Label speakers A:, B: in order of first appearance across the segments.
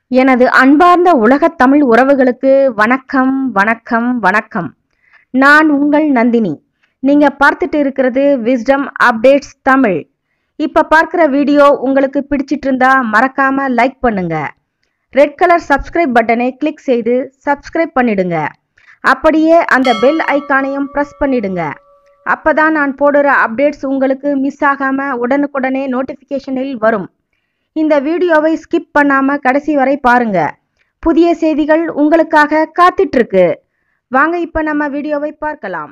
A: எனது அன்பார்ந்த உலகத் தமிழ் உறவுகளுக்கு வணக்கம் வணக்கம் வணக்கம் நான் உங்கள் நந்தினி நீங்க பார்த்துட்டு இருக்கிறது விஸ்டம் அப்டேட்ஸ் தமிழ் இப்ப பார்க்குற வீடியோ உங்களுக்கு பிடிச்சிட்டு இருந்தா மறக்காம லைக் பண்ணுங்க ரெட் கலர் சப்ஸ்கிரைப் பட்டனை கிளிக் செய்து சப்ஸ்கிரைப் பண்ணிடுங்க அப்படியே அந்த பெல் ஐகானையும் ப்ரெஸ் பண்ணிடுங்க அப்பதான் நான் போடுற அப்டேட்ஸ் உங்களுக்கு மிஸ் ஆகாம உடனுக்குடனே நோட்டிஃபிகேஷனில் வரும் இந்த வீடியோவை ஸ்கிப் பண்ணாம கடைசி வரை பாருங்க புதிய செய்திகள் உங்களுக்காக காத்துட்டு இருக்கு வாங்க இப்ப நம்ம வீடியோவை பார்க்கலாம்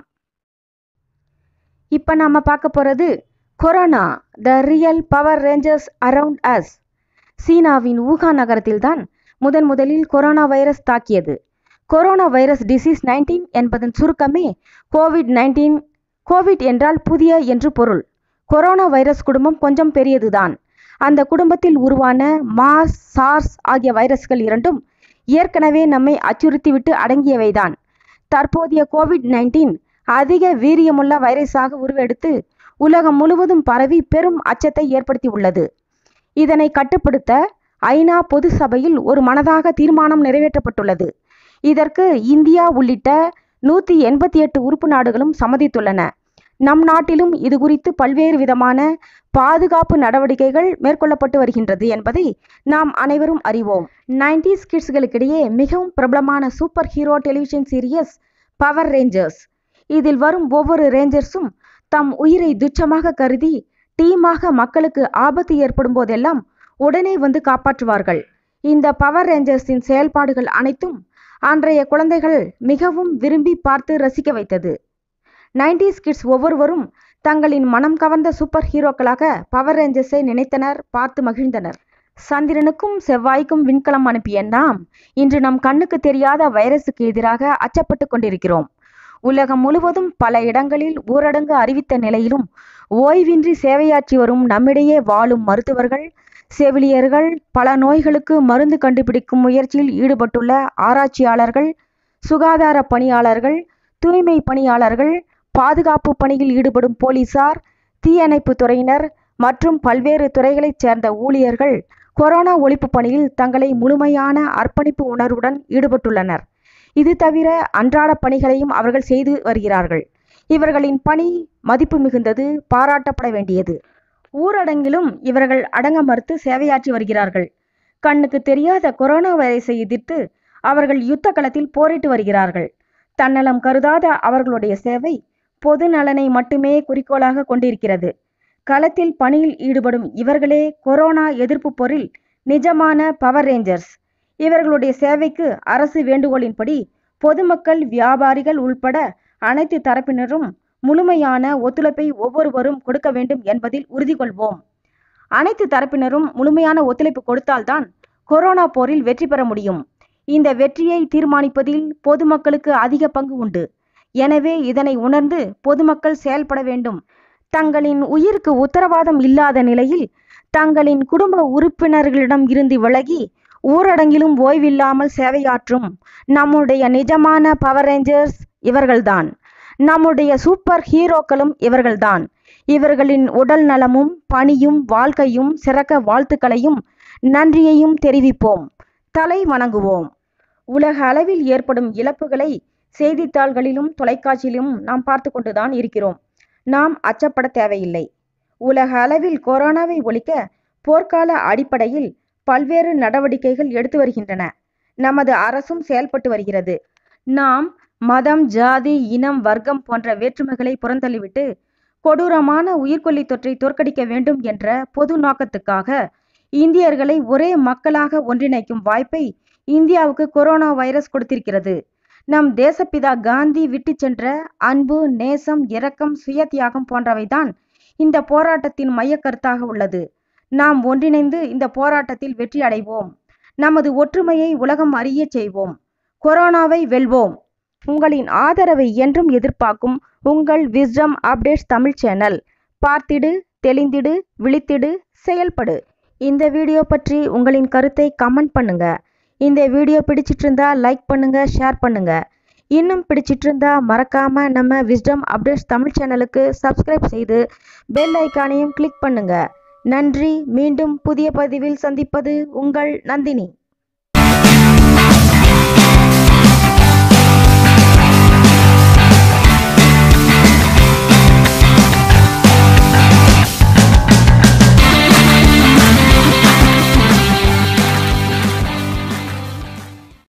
A: இப்ப நாம பார்க்க போறது corona the real power rangers around us சீனாவின் ஊகான் நகரத்தில்தான் முதன் முதலில் கொரோனா வைரஸ் தாக்கியது கொரோனா வைரஸ் டிசீஸ் நைன்டீன் என்பதன் சுருக்கமே கோவிட் நைன்டீன் கோவிட் என்றால் புதிய என்று பொருள் கொரோனா வைரஸ் குடும்பம் கொஞ்சம் பெரியதுதான் அந்த குடும்பத்தில் உருவான மார்ஸ் சார்ஸ் ஆகிய வைரஸ்கள் இரண்டும் ஏற்கனவே நம்மை அச்சுறுத்திவிட்டு அடங்கியவைதான் தற்போதைய கோவிட் நைன்டீன் அதிக வீரியமுள்ள வைரஸாக உருவெடுத்து உலகம் முழுவதும் பரவி பெரும் அச்சத்தை ஏற்படுத்தி உள்ளது இதனை கட்டுப்படுத்த ஐநா பொது சபையில் ஒரு மனதாக தீர்மானம் நிறைவேற்றப்பட்டுள்ளது இதற்கு இந்தியா உள்ளிட்ட நூற்றி எண்பத்தி எட்டு உறுப்பு நாடுகளும் சம்மதித்துள்ளன நம் நாட்டிலும் இது குறித்து பல்வேறு விதமான பாதுகாப்பு நடவடிக்கைகள் மேற்கொள்ளப்பட்டு வருகின்றது என்பதை நாம் அனைவரும் அறிவோம் நைன்டிஸ் கிட்ஸ்களுக்கிடையே மிகவும் பிரபலமான super hero television series power rangers இதில் வரும் ஒவ்வொரு ரேஞ்சர்ஸும் தம் உயிரை துச்சமாக கருதி டீமாக மக்களுக்கு ஆபத்து ஏற்படும் போதெல்லாம் உடனே வந்து காப்பாற்றுவார்கள் இந்த பவர் ரேஞ்சர்ஸின் செயல்பாடுகள் அனைத்தும் அன்றைய குழந்தைகள் மிகவும் விரும்பி பார்த்து ரசிக்க வைத்தது நைன்டிஸ் கிட்ஸ் ஒவ்வொருவரும் தங்களின் மனம் கவர்ந்த சூப்பர் ஹீரோக்களாக பவர் ரேஞ்சர்ஸை நினைத்தனர் பார்த்து மகிழ்ந்தனர் சந்திரனுக்கும் செவ்வாய்க்கும் விண்கலம் அனுப்பிய நாம் இன்று நம் கண்ணுக்கு தெரியாத வைரஸுக்கு எதிராக அச்சப்பட்டு கொண்டிருக்கிறோம் உலகம் முழுவதும் பல இடங்களில் ஊரடங்கு அறிவித்த நிலையிலும் ஓய்வின்றி சேவையாற்றி வரும் நம்மிடையே வாழும் மருத்துவர்கள் செவிலியர்கள் பல நோய்களுக்கு மருந்து கண்டுபிடிக்கும் முயற்சியில் ஈடுபட்டுள்ள ஆராய்ச்சியாளர்கள் சுகாதார பணியாளர்கள் தூய்மை பணியாளர்கள் பாதுகாப்பு பணியில் ஈடுபடும் போலீசார் தீயணைப்பு துறையினர் மற்றும் பல்வேறு துறைகளைச் சேர்ந்த ஊழியர்கள் கொரோனா ஒழிப்பு பணியில் தங்களை முழுமையான அர்ப்பணிப்பு உணர்வுடன் ஈடுபட்டுள்ளனர் இது தவிர அன்றாட பணிகளையும் அவர்கள் செய்து வருகிறார்கள் இவர்களின் பணி மதிப்பு மிகுந்தது பாராட்டப்பட வேண்டியது ஊரடங்கிலும் இவர்கள் அடங்க மறுத்து சேவையாற்றி வருகிறார்கள் கண்ணுக்கு தெரியாத கொரோனா வைரஸை எதிர்த்து அவர்கள் யுத்த களத்தில் போரிட்டு வருகிறார்கள் தன்னலம் கருதாத அவர்களுடைய சேவை பொது நலனை மட்டுமே குறிக்கோளாக கொண்டிருக்கிறது களத்தில் பணியில் ஈடுபடும் இவர்களே கொரோனா எதிர்ப்பு போரில் நிஜமான பவர் ரேஞ்சர்ஸ் இவர்களுடைய சேவைக்கு அரசு வேண்டுகோளின்படி பொதுமக்கள் வியாபாரிகள் உள்பட அனைத்து தரப்பினரும் முழுமையான ஒத்துழைப்பை ஒவ்வொருவரும் கொடுக்க வேண்டும் என்பதில் உறுதி கொள்வோம் அனைத்து தரப்பினரும் முழுமையான ஒத்துழைப்பு கொடுத்தால்தான் கொரோனா போரில் வெற்றி பெற முடியும் இந்த வெற்றியை தீர்மானிப்பதில் பொதுமக்களுக்கு அதிக பங்கு உண்டு எனவே இதனை உணர்ந்து பொதுமக்கள் செயல்பட வேண்டும் தங்களின் உயிருக்கு உத்தரவாதம் இல்லாத நிலையில் தங்களின் குடும்ப உறுப்பினர்களிடம் இருந்து விலகி ஊரடங்கிலும் ஓய்வில்லாமல் சேவையாற்றும் நம்முடைய நிஜமான பவர் ரேஞ்சர்ஸ் இவர்கள்தான் நம்முடைய சூப்பர் ஹீரோக்களும் இவர்கள்தான் இவர்களின் உடல் நலமும் பணியும் வாழ்க்கையும் சிறக்க வாழ்த்துக்களையும் நன்றியையும் தெரிவிப்போம் தலை வணங்குவோம் உலக அளவில் ஏற்படும் இழப்புகளை செய்தித்தாள்களிலும் தொலைக்காட்சியிலும் நாம் பார்த்து கொண்டுதான் இருக்கிறோம் நாம் அச்சப்பட தேவையில்லை உலக அளவில் கொரோனாவை ஒழிக்க போர்க்கால அடிப்படையில் பல்வேறு நடவடிக்கைகள் எடுத்து வருகின்றன நமது அரசும் செயல்பட்டு வருகிறது நாம் மதம் ஜாதி இனம் வர்க்கம் போன்ற வேற்றுமைகளை புறந்தள்ளிவிட்டு கொடூரமான உயிர்கொல்லி தொற்றை தோற்கடிக்க வேண்டும் என்ற பொது நோக்கத்துக்காக இந்தியர்களை ஒரே மக்களாக ஒன்றிணைக்கும் வாய்ப்பை இந்தியாவுக்கு கொரோனா வைரஸ் கொடுத்திருக்கிறது நம் தேசப்பிதா காந்தி விட்டு சென்ற அன்பு நேசம் இரக்கம் சுய தியாகம் போன்றவைதான் இந்த போராட்டத்தின் மையக்கருத்தாக உள்ளது நாம் ஒன்றிணைந்து இந்த போராட்டத்தில் வெற்றி அடைவோம் நமது ஒற்றுமையை உலகம் அறிய செய்வோம் கொரோனாவை வெல்வோம் உங்களின் ஆதரவை என்றும் எதிர்பார்க்கும் உங்கள் விஸ்டம் அப்டேட்ஸ் தமிழ் சேனல் பார்த்திடு தெளிந்திடு விழித்திடு செயல்படு இந்த வீடியோ பற்றி உங்களின் கருத்தை கமெண்ட் பண்ணுங்க இந்த வீடியோ பிடிச்சிட்டு இருந்தா லைக் பண்ணுங்க ஷேர் பண்ணுங்க இன்னும் பிடிச்சிட்டு இருந்தா மறக்காம நம்ம விஸ்டம் அப்டேட்ஸ் தமிழ் சேனலுக்கு சப்ஸ்கிரைப் செய்து பெல் ஐக்கானையும் கிளிக் பண்ணுங்க நன்றி மீண்டும் புதிய பதிவில் சந்திப்பது உங்கள் நந்தினி